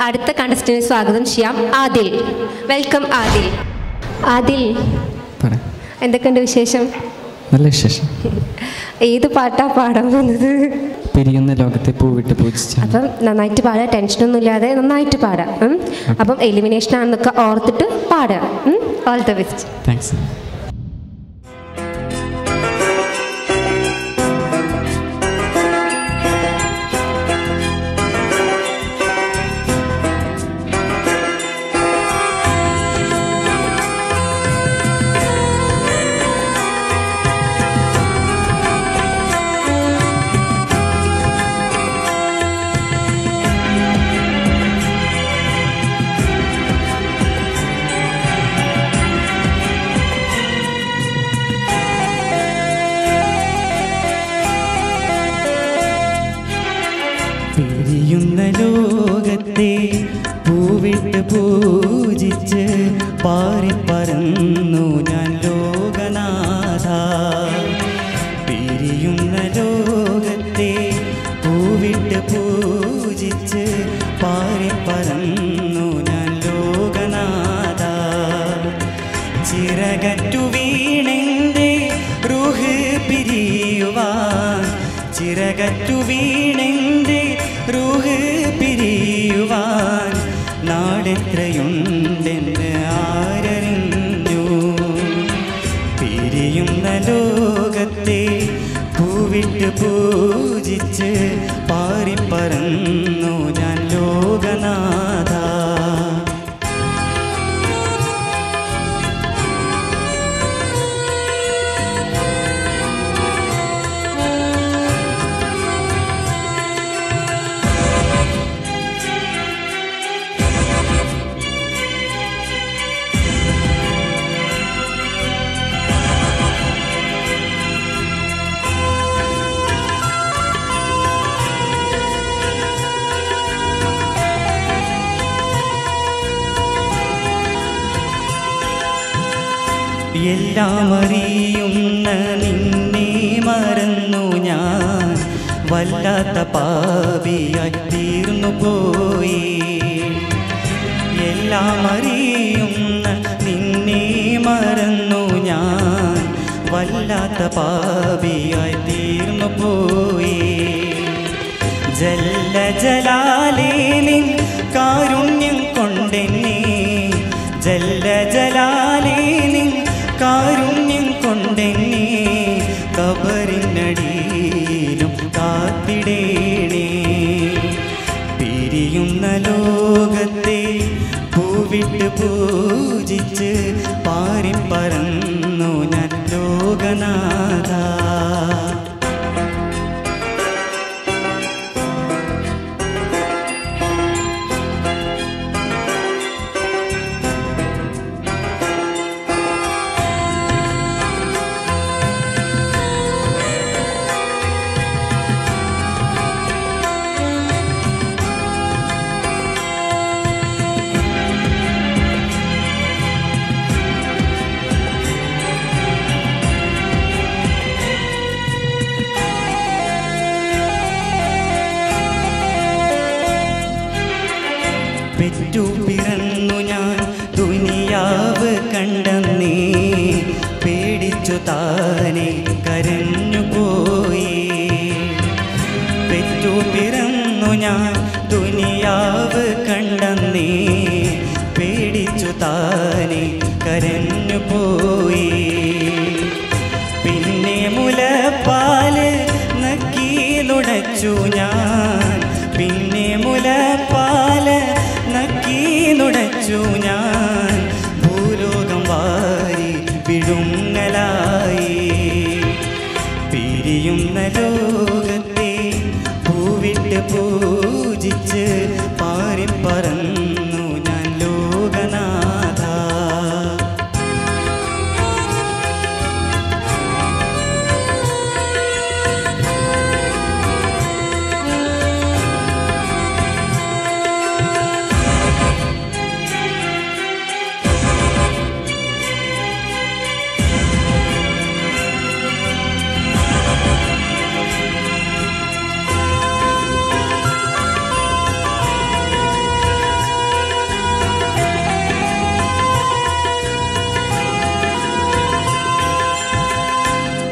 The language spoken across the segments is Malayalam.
അടുത്ത കണ്ടസ്റ്റന്റിന് സ്വാഗതം ചെയ്യാം ആദിൽ വെൽക്കം ആദിൽ ആദിൽ പറ എന്തൊക്കെയുണ്ട് വിശേഷം നല്ല വിശേഷം ഏത് പാട്ടാ പാടാൻ പോകുന്നത് പിരിയുന്ന ലോകത്തെ പൂവിട്ട് പൂജിച്ചാണ് അപ്പം നന്നായിട്ട് പാടുക ടെൻഷനൊന്നും ഇല്ലാതെ നന്നായിട്ട് പാടാം ഉം. അപ്പം എലിമിനേഷൻ ആണെന്നൊക്കെ ഓർത്തിട്ട് പാടുക ഓൾ ദ ബെസ്റ്റ് താങ്ക്സ് പിരിയുന്ന ലോകത്തെ പൂവിട്ട് പൂജിച്ച് പാറിപ്പറന്നു ഞാൻ ലോകനാഥ പിരിയുന്ന ലോകത്തെ പൂവിട്ട് പൂജിച്ച് പാറിപ്പറന്നു ഞാൻ ലോകനാഥ ചിറകറ്റു വീണെന്റെ റുഹ് പിരിയുവാൻ ചിറകറ്റു വീണെന്റെ റുഹ് പിരിയുവാൻ നാടെത്രയുണ്ടെന്ന് ആരറിഞ്ഞു പിരിയുന്ന ലോകത്തെ പൂവിട്ട് പൂജിച്ച് പാറിപ്പറന്നു ഞാൻ ലോകനാഥ എല്ലാം അറിയുന്ന നിന്നെ മറന്നു ഞാൻ വല്ലാത്ത പാപിയായി തീർന്നു പോയി എല്ലാം അറിയുന്ന നിന്നെ മറന്നു ഞാൻ വല്ലാത്ത പാപിയായി തീർന്നു പോയി ജല്ല ജലാലേ നിൻ കാരുണ്യം കൊണ്ടെന്നെ ജല്ല ജലാലേ നിൻ കാരുണ്യം കൊണ്ടെന്നെ കബറിനടിയിലും കാത്തിടേണേ പിരിയുന്ന ലോകത്തെ പൂവിട്ട് പൂജിച്ച് പാറിപ്പറന്നു ഞാൻ ലോകനാഥ പെറ്റു പിറന്നു ഞാൻ ദുനിയാവ് കണ്ടെന്നേ പേടിച്ചു താനെ കരഞ്ഞു പോയി പെറ്റു പിറന്നു ഞാൻ ദുനിയാവ് കണ്ടെന്നേ പേടിച്ചു താനെ കരഞ്ഞു പോയി പിന്നെ മുലപ്പാല് നക്കി നുടച്ചു ഞാൻ പിന്നെ മുലപ്പാല് നക്കി നുടച്ചു ഞാൻ ഭൂലോകം വാരി വിഴുങ്ങലായി പിരിയുന്ന ലോകത്തെ പൂവിട്ട് പൂജിച്ച് പാറിപ്പറന്നു ഞാൻ ലോകനാഥ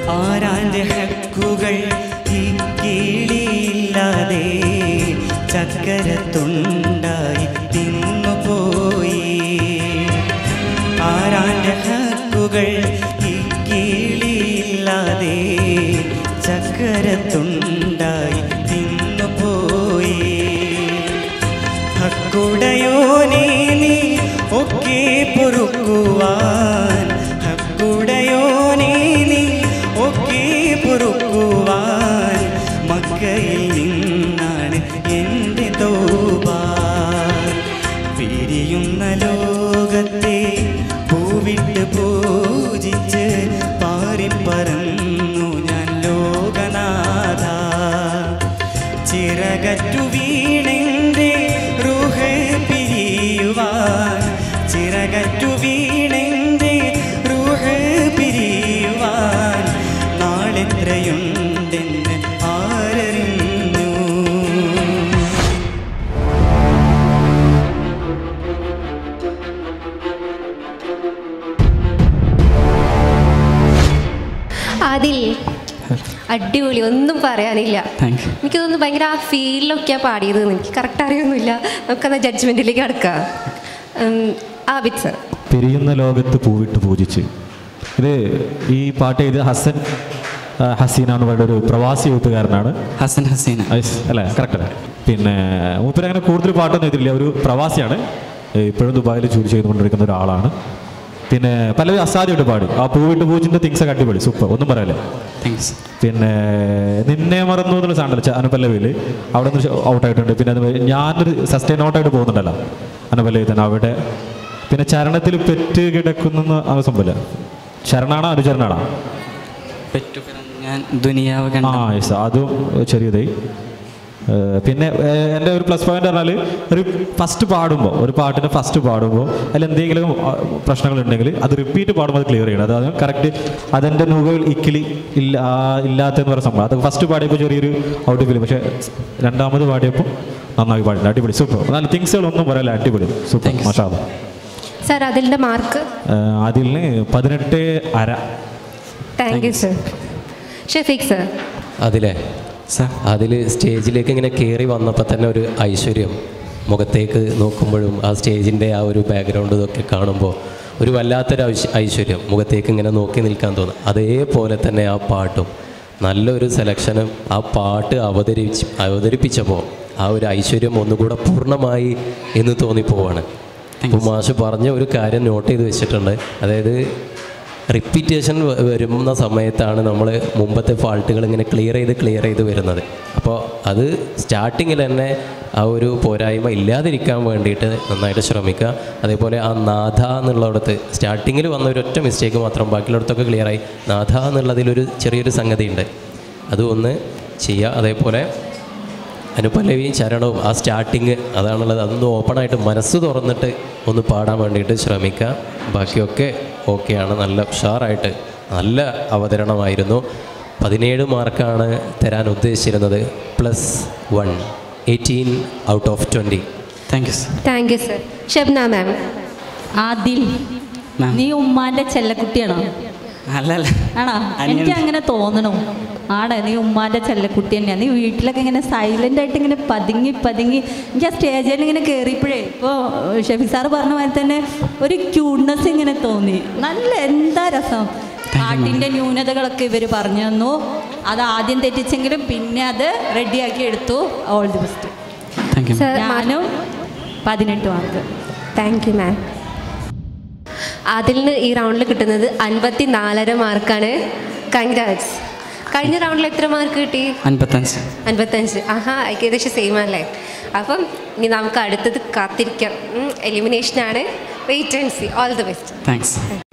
ആരാന്റെ ഹക്കുകൾ ഈ കീഴിയില്ലാതെ ചക്കരത്തുണ്ടായി തിന്നുപോയി ആരാന്റെ ഹക്കുകൾ ഈ കീഴിയില്ലാതെ ചക്കരത്തുണ്ടായി തിന്നുപോയി ഹക്കുടയോനേ നീ ഒക്കെ പൊറുക്കുവാൻ ഹക്കുടയോനേ നീ ഒക്കെ പൊറുക്കുവാൻ മക്കയിൽ നിന്നാണ് എൻ്റെ തോബ പിരിയുന്ന ലോകത്തെ പൂവിട്ട് പൂജിച്ച് പാറിപ്പറന്നു ഞാൻ ലോകനാഥ ചിറകറ്റു വീണെൻ്റെ റൂഹ് പിരിയുവാൻ ചിറകറ്റു വീണെൻ്റെ റൂഹ് പിരിയുവാൻ നാളെത്രയുണ്ടെന്ന് ആരറിഞ്ഞു അതിൽ അടിപൊളി ഒന്നും പറയാനില്ല താങ്ക് യു എനിക്ക് തോന്നുന്നു ഭയങ്കര ആ ഫീലിലൊക്കെയാണ് പാടിയത് എനിക്ക് കറക്റ്റ് അറിയൊന്നുമില്ല നമുക്കത് ജഡ്ജ്മെൻറ്റിലേക്ക് കിടക്കാം ആബിദ് സർ പിരിയുന്ന ലോകത്ത് പൂവിട്ട് പൂജിച്ച് ഇത് ഈ പാട്ട് ഇത് ഹസൻ ആ, ഹസീന എന്ന് പറയുന്ന ഒരു പ്രവാസി എഴുത്തുകാരനാണ് ഹസൻ ഹസീന ഐസ് അല്ലേ കറക്റ്റ് അല്ലേ പിന്നെ മൂപ്പര് അങ്ങനെ കൂടുതൽ പാട്ടൊന്നും എഴുതില്ല ഒരു പ്രവാസിയാണ് ഏ, ഇപ്പോഴും ദുബായിൽ ജോലി ചെയ്തുകൊണ്ടിരിക്കുന്ന ഒരാളാണ് പിന്നെ പലരും അസാധ്യമായിട്ട് പാടി ആ പൂവിട്ട് പൂജിൻ്റെ തിങ്സ് ഒക്കെ അടിപൊളി സൂപ്പർ ഒന്നും പറയല്ലേ താങ്ക്സ് പിന്നെ നിന്നെ മറന്നു എന്നുള്ള സാധനം അനുപല്ലവിയിൽ അവിടെ നിന്ന് ഔട്ടായിട്ടുണ്ട് പിന്നെ അത് ഞാനൊരു സസ്റ്റൈൻ ഔട്ടായിട്ട് പോകുന്നുണ്ടല്ലോ അനുപല്ലവി തന്നെ അവിടെ പിന്നെ ചരണത്തിൽ പെറ്റ് കിടക്കുന്ന ആ സംഭവമില്ല ശരണാണോ അനുചരണാണോ ഞാൻ ദുനിയാവ് ആ കണ്ട യെസ് അതും ചെറിയതായി ഏഹ് പിന്നെ ഏഹ് എൻ്റെ ഒരു പ്ലസ് പോയിന്റ് പറഞ്ഞാൽ ഒരു ഫസ്റ്റ് പാടുമ്പോൾ ഒരു പാട്ടിന് ഫസ്റ്റ് പാടുമ്പോൾ അതിൽ എന്തെങ്കിലും ആ, പ്രശ്നങ്ങളുണ്ടെങ്കിൽ അത് റിപ്പീറ്റ് പാടുമ്പോൾ അത് ക്ലിയർ ചെയ്യണം അതായത് കറക്റ്റ് അതെൻ്റെ നുകകൾ ഇക്കിലി ഇല്ല ആ, ഇല്ലാത്തെന്ന് പറയുന്ന സംഭവം അത് ഫസ്റ്റ് പാടിയപ്പോൾ ചെറിയൊരു ഔട്ട് ഫീൽ പക്ഷേ രണ്ടാമത് പാടിയപ്പോൾ നന്നായി പാടില്ല അടിപൊളി സൂപ്പർ നല്ല തിങ്സുകളൊന്നും പറയല്ല അടിപൊളി സൂപ്പർ Thanks. മഷാദ സാർ അതിൻ്റെ മാർക്ക് അതിൽ പതിനെട്ട് അര thank you sir Shafeeq sir അതിലെ സാർ അതിൽ സ്റ്റേജിലേക്ക് ഇങ്ങനെ കയറി വന്നപ്പോൾ തന്നെ ഒരു ഐശ്വര്യം മുഖത്തേക്ക് നോക്കുമ്പോഴും ആ സ്റ്റേജിൻ്റെ ആ ഒരു ബാക്ക്ഗ്രൗണ്ട് ഇതൊക്കെ കാണുമ്പോൾ ഒരു വല്ലാത്തൊരു ഐശ്വ- ഐശ്വര്യം മുഖത്തേക്ക് ഇങ്ങനെ നോക്കി നിൽക്കാൻ തോന്നും അതേപോലെ തന്നെ ആ പാട്ടും നല്ലൊരു സെലക്ഷനും ആ പാട്ട് അവതരിച്ച് അവതരിപ്പിച്ചപ്പോൾ ആ ഒരു ഐശ്വര്യം ഒന്നുകൂടെ പൂർണ്ണമായി എന്ന് തോന്നിപ്പോവാണ് ഇപ്പോൾ മാഷ് പറഞ്ഞ ഒരു കാര്യം നോട്ട് ചെയ്ത് വെച്ചിട്ടുണ്ട് അതായത് റിപ്പീറ്റേഷൻ വരുന്ന സമയത്താണ് നമ്മൾ മുമ്പത്തെ ഫാൾട്ടുകൾ ഇങ്ങനെ ക്ലിയർ ചെയ്ത് ക്ലിയർ ചെയ്ത് വരുന്നത് അപ്പോൾ അത് സ്റ്റാർട്ടിങ്ങിൽ തന്നെ ആ ഒരു പോരായ്മ ഇല്ലാതിരിക്കാൻ വേണ്ടിയിട്ട് നന്നായിട്ട് ശ്രമിക്കുക അതേപോലെ ആ നാഥ എന്നുള്ളിടത്ത് സ്റ്റാർട്ടിങ്ങിൽ വന്ന ഒരു ഒറ്റ മിസ്റ്റേക്ക് മാത്രം ബാക്കിയുള്ളിടത്തൊക്കെ ക്ലിയറായി നാഥ എന്നുള്ളതിലൊരു ചെറിയൊരു സംഗതിയുണ്ട് അത് ഒന്ന് ചെയ്യുക അതേപോലെ അനുപല്ലവിയും ചരണവും ആ സ്റ്റാർട്ടിങ് അതാണുള്ളത് അതൊന്ന് ഓപ്പണായിട്ട് മനസ്സ് തുറന്നിട്ട് ഒന്ന് പാടാൻ വേണ്ടിയിട്ട് ശ്രമിക്കുക ബാക്കിയൊക്കെ ഓക്കെയാണ് നല്ല ഉഷാറായിട്ട് നല്ല അവതരണമായിരുന്നു പതിനേഴ് മാർക്കാണ് തരാൻ ഉദ്ദേശിച്ചിരുന്നത് plus one eighteen out of twenty thank you sir thank you sir Shabna ma'am Adil ma'am. നീ ഉമ്മാന്റെ ചെല്ലക്കുട്ടിയാണോ അല്ലല്ല ആണോ അനിയൻ. എനിക്ക് അങ്ങനെ തോന്നണു ആടെ നീ ഉമ്മാന്റെ ചെല്ലക്കുട്ടി തന്നെയാണ് നീ വീട്ടിലൊക്കെ ഇങ്ങനെ സൈലന്റ് ആയിട്ട് ഇങ്ങനെ പതുങ്ങി പതുങ്ങി എനിക്ക് ആ സ്റ്റേജിൽ ഇങ്ങനെ കയറിയപ്പോഴേ ഇപ്പോൾ ഷെഫി സാറ് പറഞ്ഞ പോലെ തന്നെ ഒരു ക്യൂട്ട്നെസ് ഇങ്ങനെ തോന്നി നല്ല എന്താ രസം പാട്ടിൻ്റെ ന്യൂനതകളൊക്കെ ഇവർ പറഞ്ഞു തന്നു അത് ആദ്യം തെറ്റിച്ചെങ്കിലും പിന്നെ അത് റെഡിയാക്കി എടുത്തു all the best thank you sir ഞാനും പതിനെട്ട് മാർക്ക് താങ്ക് യു മാം അതിലിന് ഈ റൗണ്ടിൽ കിട്ടുന്നത് അൻപത്തി നാലര മാർക്കാണ് കൺഗ്രാറ്റ്സ് കഴിഞ്ഞ റൗണ്ടിൽ എത്ര മാർക്ക് കിട്ടി അൻപത്തഞ്ച് അൻപത്തഞ്ച് ആഹാ ഏകദേശം സെയിം അല്ലേ അപ്പം ഇനി നമുക്ക് അടുത്തത് കാത്തിരിക്കാം എലിമിനേഷനാണ് wait and see all the best thanks